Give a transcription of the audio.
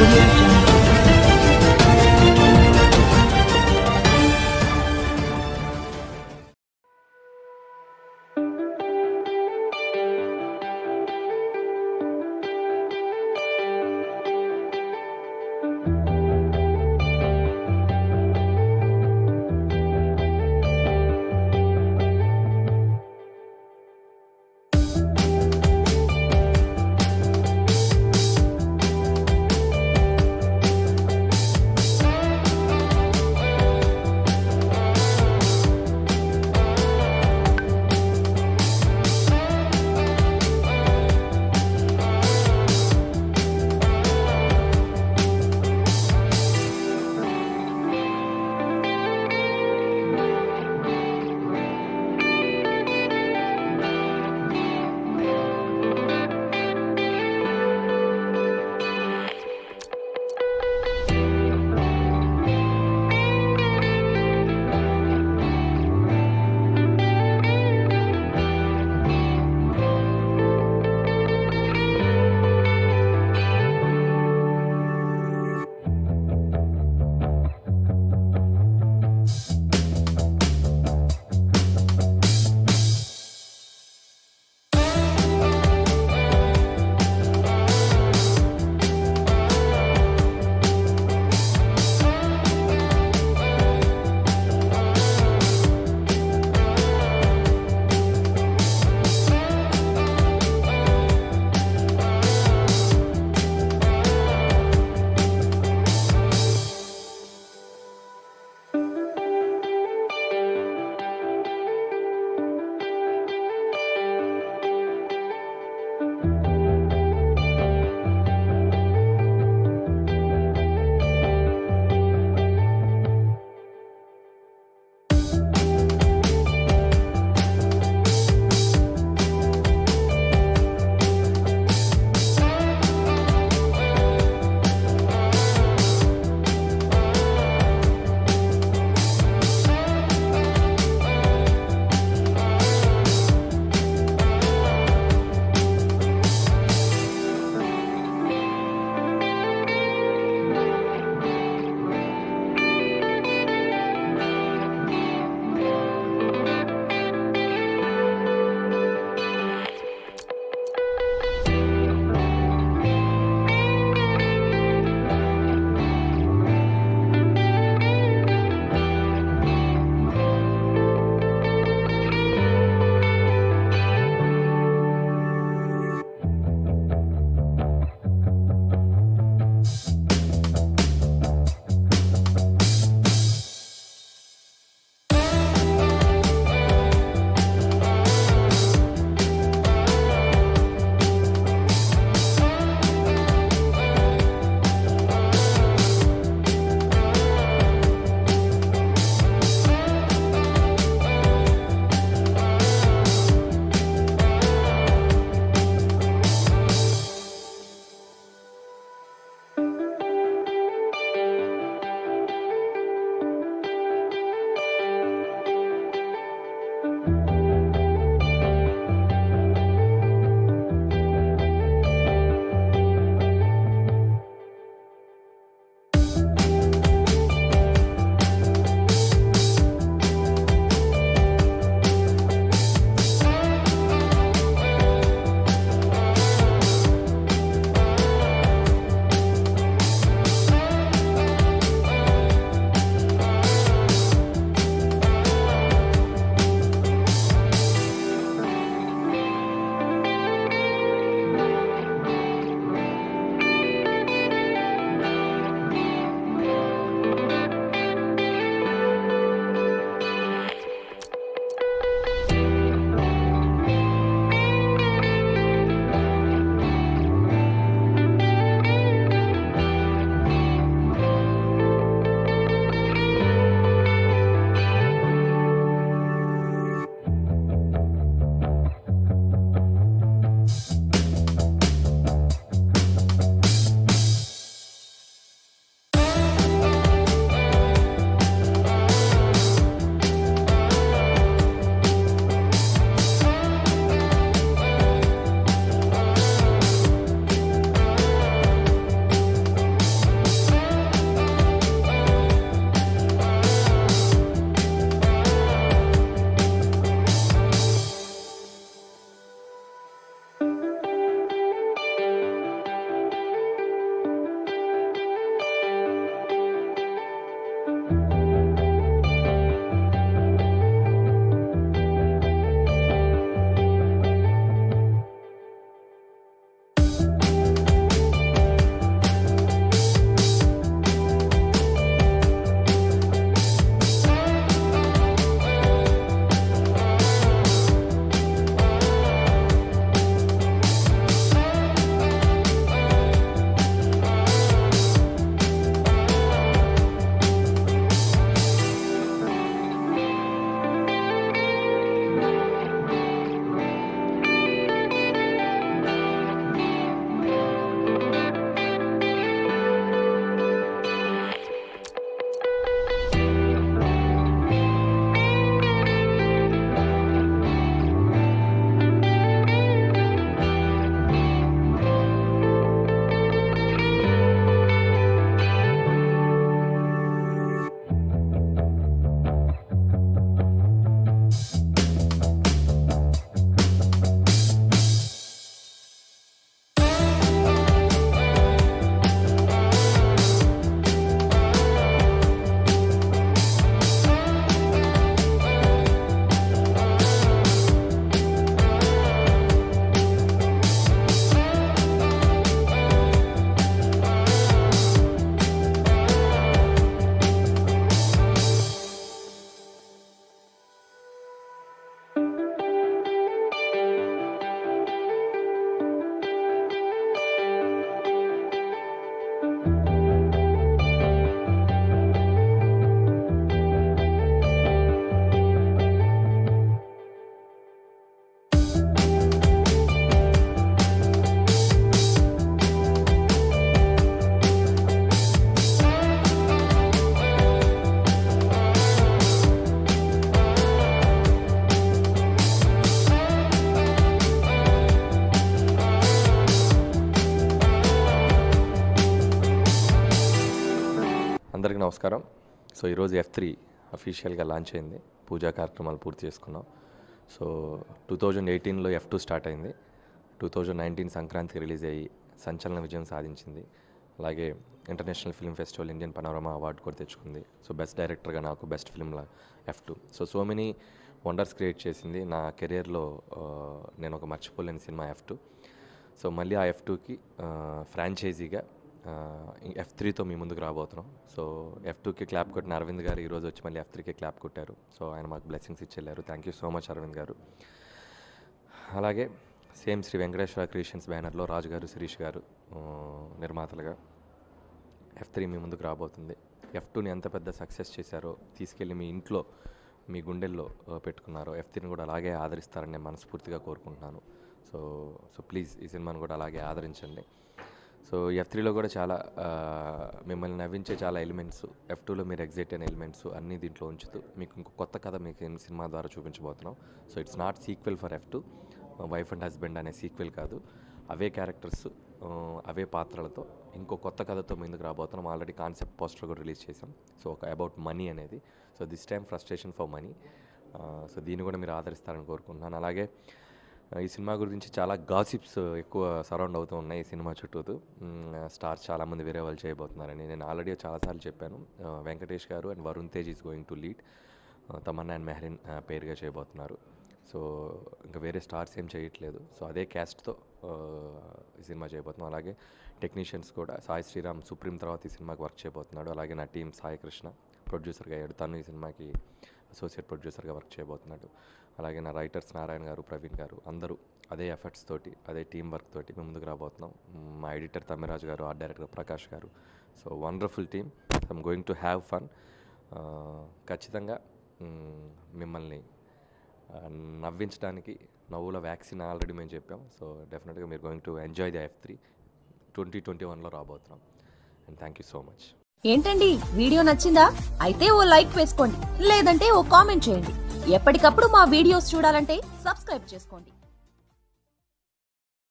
audio jungle. అందరికీ నమస్కారం so ఈరోజు ఎఫ్ త్రీ అఫీషియల్గా లాంచ్ అయింది పూజా కార్యక్రమాలు పూర్తి చేసుకున్నాం సో టూ థౌజండ్ ఎయిటీన్లో ఎఫ్ టూ స్టార్ట్ అయింది టూ థౌజండ్ నైన్టీన్ సంక్రాంతికి రిలీజ్ అయ్యి సంచలన విజయం సాధించింది అలాగే international film festival Indian panorama award కూడా తెచ్చుకుంది సో బెస్ట్ డైరెక్టర్గా నాకు బెస్ట్ ఫిల్మ్లా F two so so many wonders create చేసింది నా కెరియర్లో నేను ఒక మర్చిపోలేని సినిమా ఎఫ్ టూ సో మళ్ళీ ఆ ఎఫ్ టూకి ఫ్రాంచైజీగా ఎఫ్ త్రీతో మీ ముందుకు రాబోతున్నాం సో ఎఫ్ టూకి క్లాప్ కొట్టిన అరవింద్ గారు ఈరోజు వచ్చి మళ్ళీ ఎఫ్ త్రీకి క్లాప్ కొట్టారు సో ఆయన మాకు బ్లెస్సింగ్స్ ఇచ్చెళ్ళారు thank you so much Aravind garu అలాగే సేమ్ శ్రీ వెంకటేశ్వర క్రియేషన్స్ బ్యానర్లో రాజు గారు శిరీష్ గారు ఆ, నిర్మాతలుగా ఎఫ్ త్రీ మీ ముందుకు రాబోతుంది ఎఫ్ టూని ఎంత పెద్ద సక్సెస్ చేశారో తీసుకెళ్ళి మీ ఇంట్లో మీ గుండెల్లో ఆ, పెట్టుకున్నారో ఎఫ్ త్రీని కూడా అలాగే ఆదరిస్తారని నేను మనస్ఫూర్తిగా కోరుకుంటున్నాను సో సో ప్లీజ్ ఈ సినిమాను కూడా అలాగే ఆదరించండి సో ఎఫ్ త్రీలో కూడా చాలా ఆ, మిమ్మల్ని నవ్వించే చాలా ఎలిమెంట్స్ ఎఫ్ టూలో మీరు ఎగ్జైట్ అయిన ఎలిమెంట్స్ అన్నీ దీంట్లో ఉంచుతూ మీకు ఇంకో కొత్త కథ మీకు ఈ సినిమా ద్వారా చూపించబోతున్నాం so it's not sequel for F two wife and husband అనే సీక్వెల్ కాదు అవే క్యారెక్టర్స్ అవే పాత్రలతో ఇంకో కొత్త కథతో ముందుకు రాబోతున్నాం ఆల్రెడీ కాన్సెప్ట్ పోస్టర్ కూడా రిలీజ్ చేసాం సో ఒక అబౌట్ మనీ అనేది so this time frustration for money so దీన్ని కూడా మీరు ఆదరిస్తారని కోరుకుంటున్నాను అలాగే ఆ, ఈ సినిమా గురించి చాలా గాసిప్స్ ఎక్కువ సరౌండ్ అవుతూ ఉన్నాయి ఈ సినిమా చుట్టూతూ స్టార్స్ చాలామంది వేరే వాళ్ళు చేయబోతున్నారని నేను ఆల్రెడీ చాలాసార్లు చెప్పాను ఆ, Venkatesh garu and Varun Tej is going to lead Tamannaah and Mehreen ఆ, పేరుగా చేయబోతున్నారు సో ఇంకా వేరే స్టార్స్ ఏం చేయట్లేదు సో అదే క్యాస్ట్తో ఈ సినిమా చేయబోతున్నాం అలాగే టెక్నీషియన్స్ కూడా సాయి శ్రీరామ్ సుప్రీం తర్వాత ఈ సినిమాకి వర్క్ చేయబోతున్నాడు అలాగే నా టీం సాయి కృష్ణ ప్రొడ్యూసర్గా అయ్యాడు తను ఈ సినిమాకి అసోసియేట్ ప్రొడ్యూసర్గా వర్క్ చేయబోతున్నాడు అలాగే నా రైటర్స్ నారాయణ గారు ప్రవీణ్ గారు అందరూ అదే ఎఫర్ట్స్ తోటి అదే టీం వర్క్ తోటి మేము ముందుకు రాబోతున్నాం మ్, మా ఎడిటర్ తమ్మిరాజు గారు art director Prakash garu so wonderful team I'm going to have fun ఖచ్చితంగా మ్, మిమ్మల్ని ఆ, నవ్వించడానికి నవ్వుల వ్యాక్సిన్ ఆల్రెడీ మేము చెప్పాం సో డెఫినెట్గా మీరు going to enjoy the F three twenty twenty వన్లో రాబోతున్నాం and thank you so much ఏంటండి వీడియో నచ్చిందా అయితే ఓ లైక్ వేసుకోండి లేదంటే ఓ కామెంట్ చేయండి ఎప్పటికప్పుడు మా వీడియోస్ చూడాలంటే సబ్స్క్రైబ్ చేసుకోండి